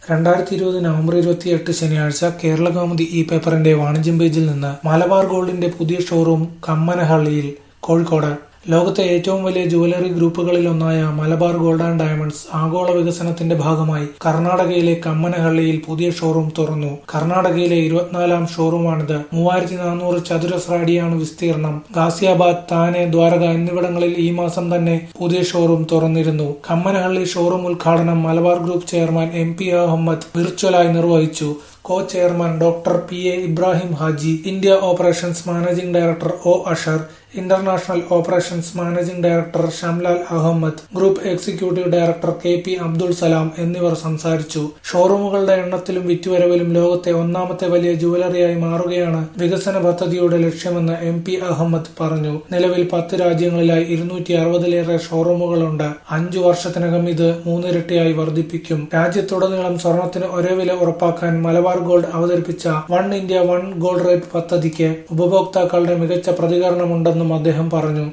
രണ്ടായിരത്തി ഇരുപത് നവംബർ ഇരുപത്തിയെട്ട് ശനിയാഴ്ച കേരളകൗമുദി ഈ പേപ്പറിന്റെ വാണിജ്യം പേജിൽ നിന്ന് മലബാർ ഗോൾഡിന്റെ പുതിയ ഷോറൂം കമ്മനഹള്ളിയിൽ കോഴിക്കോട് ലോകത്തെ ഏറ്റവും വലിയ ജുവലറി ഗ്രൂപ്പുകളിലൊന്നായ മലബാർ ഗോൾഡ് ആൻഡ് ഡയമണ്ട്സ് ആഗോള വികസനത്തിന്റെ ഭാഗമായി കർണാടകയിലെ കമ്മനഹള്ളിയിൽ പുതിയ ഷോറൂം തുറന്നു കർണാടകയിലെ ഇരുപത്തിനാലാം ഷോറൂമാണിത് മൂവായിരത്തി നാനൂറ് ചതുരശ്ര അടിയാണ് വിസ്തീർണം ഗാസിയാബാദ് താനെ ദ്വാരക എന്നിവിടങ്ങളിൽ ഈ മാസം തന്നെ പുതിയ ഷോറൂം തുറന്നിരുന്നു കമ്മനഹള്ളി ഷോറൂം ഉദ്ഘാടനം Malabar group chairman M P Ahammed വിർച്വലായി നിർവഹിച്ചു co chairman doctor P A Ibrahim Haji India operations managing director O Asher international operations managing director Shamlal Ahammed group executive director K P Abdul Salam എന്നിവർ സംസാരിച്ചു ഷോറൂമുകളുടെ എണ്ണത്തിലും വിറ്റുവരവിലും ലോകത്തെ ഒന്നാമത്തെ വലിയ ജുവലറിയായി മാറുകയാണ് വികസന പദ്ധതിയുടെ ലക്ഷ്യമെന്ന് എം പി അഹമ്മദ് പറഞ്ഞു നിലവിൽ പത്ത് രാജ്യങ്ങളിലായി ഇരുന്നൂറ്റി അറുപതിലേറെ ഷോറൂമുകളുണ്ട് അഞ്ചു വർഷത്തിനകം ഇത് മൂന്നിരട്ടിയായി വർദ്ധിപ്പിക്കും രാജ്യത്തുടനീളം സ്വർണത്തിന് ഒരേ വില ഉറപ്പാക്കാൻ മലബാർ ഗോൾഡ് അവതരിപ്പിച്ച one India one gold rate പദ്ധതിക്ക് ഉപഭോക്താക്കളുടെ മികച്ച പ്രതികരണമുണ്ടെന്നും അദ്ദേഹം പറഞ്ഞു